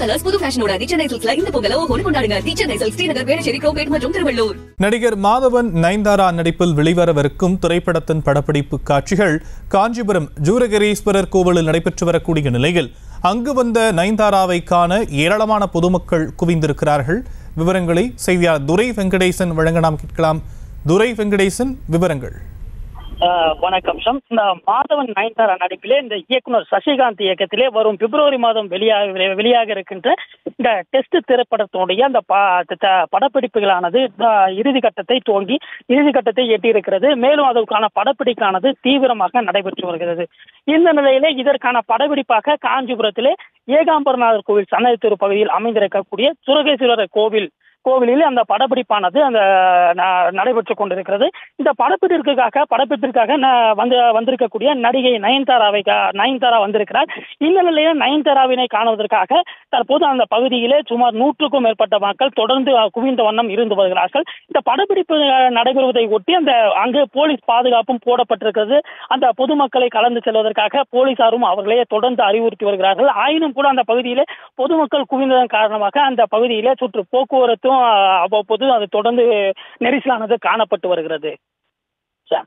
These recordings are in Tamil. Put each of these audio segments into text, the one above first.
கலர்ஸ் புது ஃபேஷனோட தி சென்னை சில்க்ஸ்ல இந்த பொங்கல ஓஹோன்னு கொண்டாடுங்க தி சென்னை சில்க்ஸ் ஸ்ரீநகர் வேளச்சேரி கோபேட் மற்றும் திருவள்ளூர் நடிகர் மாதவன் நயன்தாரா நடிப்பில் வெளிவரவிருக்கும் திரைப்படத்தின் படப்பிடிப்பு காட்சிகள் காஞ்சிபுரம் ஜூரகிரீஸ்வரர் கோவிலில் நடைபெற்று வரக்கூடிய நிலையில் அங்கு வந்த நயன்தாராவை காண ஏராளமான பொதுமக்கள் குவிந்திருக்கிறார்கள் விவரங்களை செய்தியாளர் துரை வெங்கடேசன் வழங்க நாம் கேட்கலாம் துரை வெங்கடேசன் விவரங்கள் ஆஹ் வணக்கம் ஷம் இந்த மாதவன் நயன்தாரா நடிப்பிலே இந்த இயக்குனர் சசிகாந்த் இயக்கத்திலே வரும் பிப்ரவரி மாதம் வெளியாக வெளியாக இருக்கின்ற இந்த டெஸ்ட் திரைப்படத்தினுடைய அந்த ப- த- படப்பிடிப்புகளானது ஆஹ் இறுதி கட்டத்தை துவங்கி இறுதி கட்டத்தை எட்டியிருக்கிறது மேலும் அதற்கான படப்பிடிப்பானது தீவிரமாக நடைபெற்று வருகிறது இந்த நிலையிலே இதற்கான படப்பிடிப்பாக காஞ்சிபுரத்திலே ஏகாம்பரநாதர் கோவில் சன்னதி பகுதியில் அமைந்திருக்கக்கூடிய சுரகேஸ்வரர் கோவில் கோவிலில் அந்த படப்பிடிப்பானது அந்த ந- நடைபெற்றுக் கொண்டிருக்கிறது இந்த படப்பிடிப்பிற்காக படப்பிடிப்பிற்காக ந- வந்து வந்திருக்கக்கூடிய நடிகை நயன்தாராவை கா- நயன்தாரா வந்திருக்கிறார் இந்த நிலையில் நயன்தாராவினை காணுவதற்காக தற்போது அந்த பகுதியிலே சுமார் நூற்றுக்கும் மேற்பட்ட மக்கள் தொடர்ந்து அஹ், குவிந்த வண்ணம் இருந்து வருகிறார்கள் இந்த படப்பிடிப்பு அஹ், நடைபெறுவதை ஒட்டி அந்த அங்கு போலீஸ் பாதுகாப்பும் போடப்பட்டிருக்கிறது அந்த பொதுமக்களை கலந்து செல்வதற்காக போலீசாரும் அவர்களே தொடர்ந்து அறிவுறுத்தி வருகிறார்கள் ஆயினும் கூட அந்த பகுதியிலே பொதுமக்கள் குவிந்ததன் காரணமாக அந்த பகுதியிலே சுற்று போக்குவரத்தும் அஹ், அவ்வப்போது அது தொடர்ந்து நெரிசலானது காணப்பட்டு வருகிறது சார்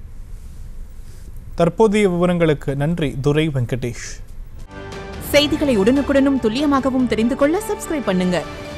தற்போதைய விவரங்களுக்கு நன்றி துரை வெங்கடேஷ் செய்திகளை உடனுக்குடனும் துல்லியமாகவும் தெரிந்து கொள்ள சப்ஸ்கிரைப் பண்ணுங்க